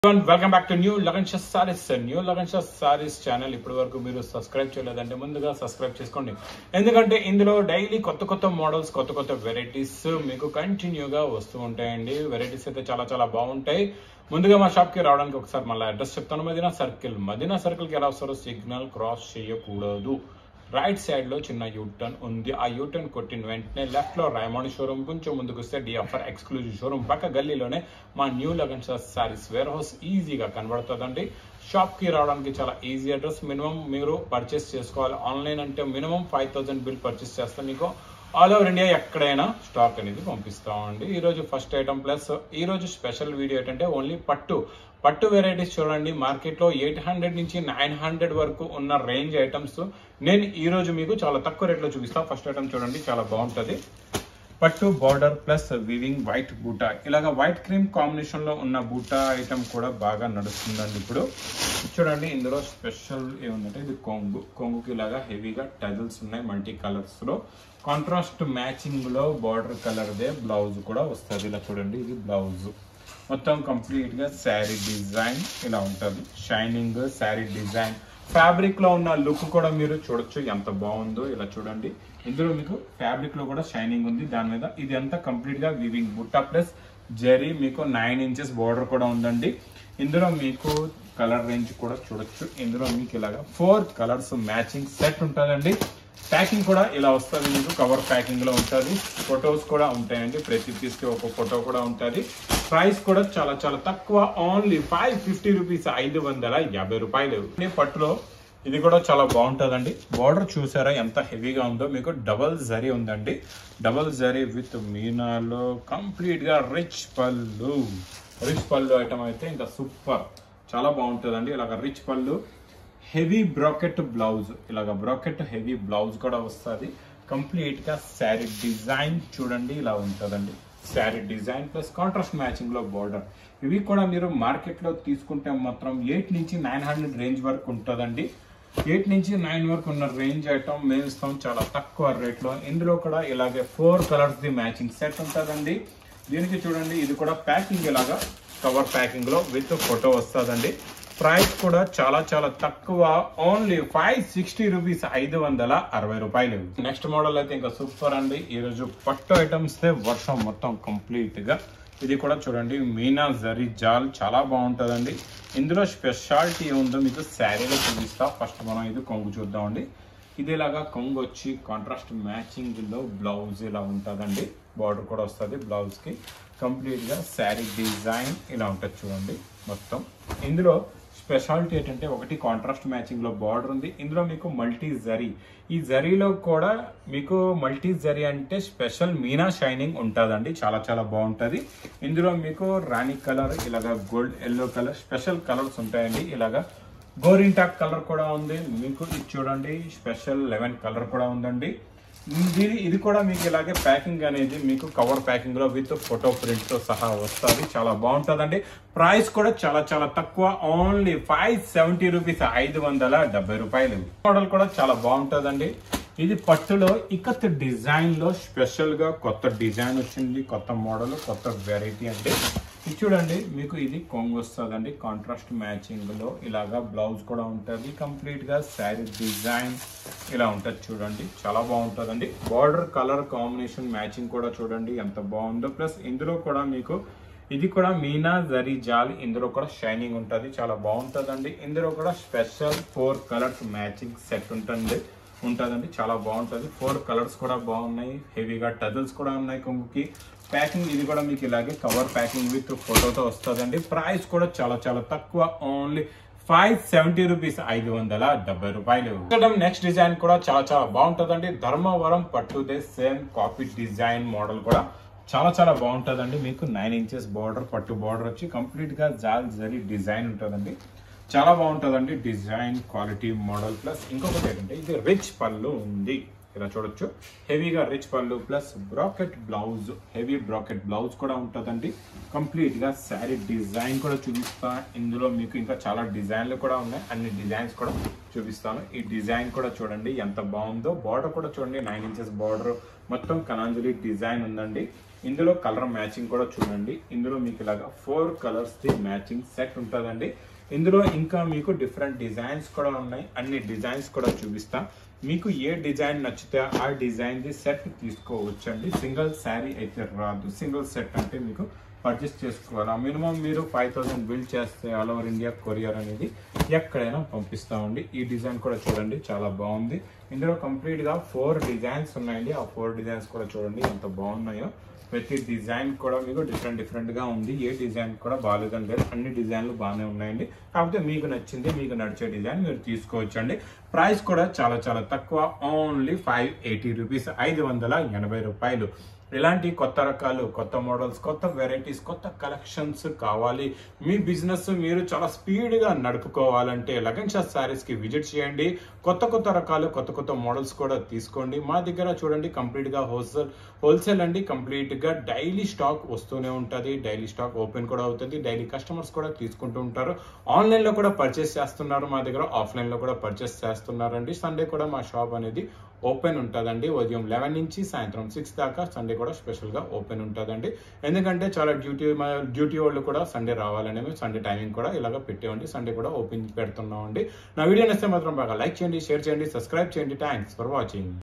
welcome back to new Lagan Shah saris new Lagan Shah saris channel ఇప్పటి వరకు మీరు సబ్స్క్రైబ్ చేయలేదంటే ముందుగా సబ్స్క్రైబ్ చేసుకోండి ఎందుకంటే ఇందులో డైలీ కొత్త కొత్త మోడల్స్ కొత్త కొత్త వెరైటీస్ మీకు కంటిన్యూగా వస్తూ ఉంటాయండి వెరైటీస్ అయితే చాలా చాలా బాగుంటాయి ముందుగా మా షాప్ కి రావడానికి ఒకసారి మళ్ళీ అడ్రస్ చెప్తాను మదీనా సర్కిల్ మదీనా సర్కిల్ కి ఎలా వస్తారో సిగ్నల్ క్రాస్ చేయకూడదు రైట్ సైడ్ లో చిన్న యూటర్న్ ఉంది ఆ యూటర్న్ కొట్టిన వెంటనే లెఫ్ట్ లో రైమాండ్ షోరూమ్ కొంచెం ముందుకు వస్తే డిఎఫ్ఆర్ ఎక్స్క్లూజివ్ షోరూమ్ పక్క గల్లీలోనే మా new Lagan saris warehouse ఈజీగా కనబడుతుందండి షాప్ కి రావడానికి చాలా ఈజీ అడ్రస్ మినిమం మీరు పర్చేస్ చేసుకోవాలి ఆన్లైన్ అంటే minimum five thousand bill purchase చేస్తే మీకు ఆల్ ఓవర్ ఇండియా ఎక్కడైనా స్టాక్ అనేది పంపిస్తామండి ఈ రోజు ఫస్ట్ ఐటమ్ ప్లస్ ఈ రోజు స్పెషల్ వీడియో ఏంటంటే ఓన్లీ పట్టు పట్టు వెరైటీస్ చూడండి మార్కెట్ లో ఎయిట్ హండ్రెడ్ నుంచి నైన్ హండ్రెడ్ వరకు ఉన్న రేంజ్ ఐటమ్స్ నేను ఈ రోజు మీకు చాలా తక్కువ రేట్లో చూపిస్తాను ఫస్ట్ ఐటమ్ చూడండి చాలా బాగుంటది పట్టు బార్డర్ ప్లస్ వివింగ్ వైట్ బూటా ఇలాగ వైట్ క్రీమ్ కాంబినేషన్ లో ఉన్న బూటా ఐటమ్ కూడా బాగా నడుస్తుందండి ఇప్పుడు చూడండి ఇందులో స్పెషల్ ఏముందంటే ఇది కొంగు కొంగుకి ఇలాగా హెవీగా టజల్స్ ఉన్నాయి మల్టీ కలర్స్ లో కాంట్రాస్ట్ మ్యాచింగ్ లో బార్డర్ కలర్ దే బ్లౌజ్ కూడా వస్తుంది ఇలా చూడండి ఇది బ్లౌజ్ మొత్తం కంప్లీట్ గా శారీ డిజైన్ ఇలా ఉంటుంది షైనింగ్ శారీ డిజైన్ ఫ్యాబ్రిక్ లో ఉన్న లుక్ కూడా మీరు చూడొచ్చు ఎంత బాగుందో ఇలా చూడండి ఇందులో మీకు ఫ్యాబ్రిక్ లో కూడా షైనింగ్ ఉంది దాని మీద ఇది అంతా కంప్లీట్ గా వివింగ్ బుట్టా ప్లస్ జరీ మీకు నైన్ ఇంచెస్ బార్డర్ కూడా ఉందండి ఇందులో మీకు కలర్ రేంజ్ కూడా చూడొచ్చు ఇందులో మీకు ఇలాగా ఫోర్ కలర్స్ మ్యాచింగ్ సెట్ ఉంటుందండి ప్యాకింగ్ కూడా ఇలా వస్తుంది మీకు కవర్ ప్యాకింగ్ లో ఉంటుంది ఫొటోస్ కూడా ఉంటాయండి ప్రతి పీస్ కి ఒక ఫోటో కూడా ఉంటుంది ప్రైస్ కూడా చాలా చాలా తక్కువ ఓన్లీ ఫైవ్ ఫిఫ్టీ రూపీస్ ఐదు వందల యాభై రూపాయలు ఈ పట్టులో ఇది కూడా చాలా బాగుంటుందండి బార్డర్ చూసారా ఎంత హెవీగా ఉందో మీకు డబల్ జరీ ఉందండి డబల్ జరీ విత్ మీనాలో కంప్లీట్ గా rich pallu rich pallu item అయితే ఇంకా సూపర్ చాలా బాగుంటుందండి ఇలాగ rich pallu heavy bracket blouse ఇలాగ బ్రాకెట్ హెవీ బ్లౌజ్ కూడా వస్తుంది కంప్లీట్ గా శారీ డిజైన్ చూడండి ఇలా ఉంటుందండి sari design plus contrast matching లో బార్డర్ ఇవి కూడా మీరు మార్కెట్ లో తీసుకుంటే మాత్రం ఎయిట్ నుంచి నైన్ హండ్రెడ్ రేంజ్ వరకు ఉంటుందండి ఎయిట్ నుంచి నైన్ వరకు ఉన్న రేంజ్ ఐటమ్ మేము ఇస్తాం చాలా తక్కువ రేట్ లో ఇందులో కూడా ఇలాగే ఫోర్ కలర్స్ ది మ్యాచింగ్ సెట్ ఉంటుందండి దీనికి చూడండి ఇది కూడా ప్యాకింగ్ ఇలాగా కవర్ ప్యాకింగ్ లో విత్ ఫోటో వస్తుందండి ప్రైస్ కూడా చాలా చాలా తక్కువ ఓన్లీ ఫైవ్ సిక్స్టీ రూపీస్ ఐదు వందల అరవై రూపాయలు నెక్స్ట్ మోడల్ అయితే ఇంకా సూపర్ అండి ఈ రోజు పట్టు ఐటమ్స్ వర్షం మొత్తం కంప్లీట్ గా ఇది కూడా చూడండి మీనా జరీ జాల్ చాలా బాగుంటుందండి ఇందులో స్పెషాలిటీ ఏముందో మీకు శారీలో చూపిస్తా ఫస్ట్ మనం ఇది కొంగు చూద్దామండి ఇది ఇలాగా కొంగు వచ్చి కాంట్రాస్ట్ మ్యాచింగ్ లో బ్లౌజ్ ఇలా ఉంటుందండి బార్డర్ కూడా వస్తుంది బ్లౌజ్ కి కంప్లీట్ గా శారీ డిజైన్ ఇలా ఉంటుంది చూడండి మొత్తం ఇందులో స్పెషాలిటీ ఏంటంటే ఒకటి కాంట్రాస్ట్ మ్యాచింగ్ లో బార్డర్ ఉంది ఇందులో మీకు మల్టీ జరీ ఈ జరీలో కూడా మీకు మల్టీ జరీ అంటే స్పెషల్ మీనా షైనింగ్ ఉంటుందండి చాలా చాలా బాగుంటుంది ఇందులో మీకు రాణి కలర్ ఇలాగా gold yellow colour special colours ఉంటాయండి ఇలాగా గోరింటాక్ కలర్ కూడా ఉంది మీకు ఇది చూడండి స్పెషల్ లెవెన్ కలర్ కూడా ఉందండి ఇది ఇది కూడా మీకు ఇలాగే ప్యాకింగ్ అనేది మీకు కవర్ ప్యాకింగ్ లో విత్ ఫోటో ప్రింట్ తో సహా వస్తుంది చాలా బాగుంటుందండి ప్రైస్ కూడా చాలా చాలా తక్కువ ఓన్లీ ఫైవ్ సెవెంటీ రూపీస్ ఐదు వందల డెబ్బై రూపాయలు మోడల్ కూడా చాలా బాగుంటుందండి ఇది పట్టులో ఇకత్ డిజైన్ లో స్పెషల్ గా కొత్త డిజైన్ వచ్చింది కొత్త మోడల్ కొత్త వెరైటీ అంటే ఇది చూడండి మీకు ఇది కొంగు వస్తుందండి కాంట్రాస్ట్ మ్యాచింగ్ లో ఇలాగా బ్లౌజ్ కూడా ఉంటుంది కంప్లీట్ గా శారీ డిజైన్ ఇలా ఉంటుంది చూడండి చాలా బాగుంటుందండి బార్డర్ కలర్ కాంబినేషన్ మ్యాచింగ్ కూడా చూడండి ఎంత బాగుందో ప్లస్ ఇందులో కూడా మీకు ఇది కూడా మీనా జరీ జాల్ ఇందులో కూడా షైనింగ్ ఉంటుంది చాలా బాగుంటుందండి ఇందులో కూడా special four colours matching set ఉంటుంది ఉంటుందండి చాలా బాగుంటుంది ఫోర్ కలర్స్ కూడా బాగున్నాయి హెవీగా టజల్స్ కూడా ఉన్నాయి కొంగుకి ప్యాకింగ్ ఇది కూడా మీకు ఇలాగే కవర్ ప్యాకింగ్ విత్ ఫోటోతో వస్తుందండి ప్రైస్ కూడా చాలా చాలా తక్కువ ఓన్లీ ఫైవ్ సెవెంటీ రూపీస్ ఐదు వందల డెబ్బై రూపాయలు నెక్స్ట్ డిజైన్ కూడా చాలా చాలా బాగుంటుందండి ధర్మవరం పట్టుదే సేమ్ కాపీ డిజైన్ మోడల్ కూడా చాలా చాలా బాగుంటుందండి మీకు నైన్ ఇంచెస్ బార్డర్ పట్టు బార్డర్ వచ్చి కంప్లీట్ గా జాల్ జరీ డిజైన్ ఉంటుందండి చాలా బాగుంటుందండి డిజైన్ క్వాలిటీ మోడల్ ప్లస్ ఇంకొకటి ఏంటంటే ఇది రిచ్ పళ్ళు ఉంది ఇలా చూడొచ్చు హెవీగా rich pallu plus bracket blouse heavy bracket blouse కూడా ఉంటుందండి కంప్లీట్ గా శారీ డిజైన్ కూడా చూపిస్తా ఇందులో మీకు ఇంకా చాలా డిజైన్లు కూడా ఉన్నాయి అన్ని డిజైన్స్ కూడా చూపిస్తాను ఈ డిజైన్ కూడా చూడండి ఎంత బాగుందో బార్డర్ కూడా చూడండి నైన్ ఇంచెస్ బార్డర్ మొత్తం కనాంజలి డిజైన్ ఉందండి ఇందులో కలర్ మ్యాచింగ్ కూడా చూడండి ఇందులో మీకు ఇలాగా ఫోర్ కలర్స్ ది మ్యాచింగ్ సెట్ ఉంటుందండి ఇందులో ఇంకా మీకు డిఫరెంట్ డిజైన్స్ కూడా ఉన్నాయి అన్ని డిజైన్స్ కూడా చూపిస్తా మీకు ఏ డిజైన్ నచ్చితే ఆ డిజైన్ ది సెట్ తీసుకోవచ్చండి సింగిల్ శారీ అయితే రాదు సింగిల్ సెట్ అంటే మీకు పర్చేస్ చేసుకోవాలి మినిమం మీరు ఫైవ్ థౌసండ్ బిల్ చేస్తే ఆల్ ఓవర్ ఇండియా కొరియర్ అనేది ఎక్కడైనా పంపిస్తామండి ఈ డిజైన్ కూడా చూడండి చాలా బాగుంది ఇందులో కంప్లీట్ గా ఫోర్ డిజైన్స్ ఉన్నాయండి ఆ ఫోర్ డిజైన్స్ కూడా చూడండి ఎంత బాగున్నాయో ప్రతి డిజైన్ కూడా మీకు డిఫరెంట్ డిఫరెంట్ గా ఉంది ఏ డిజైన్ కూడా బాగాలేదని లేదు అన్ని డిజైన్లు బాగానే ఉన్నాయండి కాకపోతే మీకు నచ్చింది మీకు నడిచే డిజైన్ మీరు తీసుకోవచ్చండి ప్రైస్ కూడా చాలా చాలా తక్కువ ఓన్లీ ఫైవ్ ఎయిటీ రూపీస్ ఐదు వందల ఎనభై రూపాయలు ఇలాంటి కొత్త రకాలు కొత్త మోడల్స్ కొత్త వెరైటీస్ కొత్త కలెక్షన్స్ కావాలి మీ బిజినెస్ మీరు చాలా స్పీడ్గా నడుపుకోవాలంటే లగన్ షా శారీస్కి విజిట్ చేయండి కొత్త కొత్త రకాలు కొత్త కొత్త మోడల్స్ కూడా తీసుకోండి మా దగ్గర చూడండి కంప్లీట్గా హోల్సేల్ హోల్సేల్ అండి కంప్లీట్గా డైలీ స్టాక్ వస్తూనే ఉంటుంది డైలీ స్టాక్ ఓపెన్ కూడా అవుతుంది డైలీ కస్టమర్స్ కూడా తీసుకుంటూ ఉంటారు ఆన్లైన్లో కూడా పర్చేస్ చేస్తున్నారు మా దగ్గర ఆఫ్లైన్లో కూడా పర్చేస్ చేస్తున్నారండి సండే కూడా మా షాప్ అనేది ఓపెన్ ఉంటుందండి ఉదయం లెవెన్ నుంచి సాయంత్రం సిక్స్ దాకా సండే కూడా స్పెషల్గా ఓపెన్ ఉంటుందండి ఎందుకంటే చాలా డ్యూటీ డ్యూటీ వాళ్ళు కూడా సండే రావాలని మేము సండే టైమింగ్ కూడా ఇలాగ పెట్టేవండి సండే కూడా ఓపెన్ పెడుతున్నామండి నా వీడియో నచ్చితే మాత్రం బాగా లైక్ చేయండి షేర్ చేయండి సబ్స్క్రైబ్ చేయండి థ్యాంక్స్ ఫర్ వాచింగ్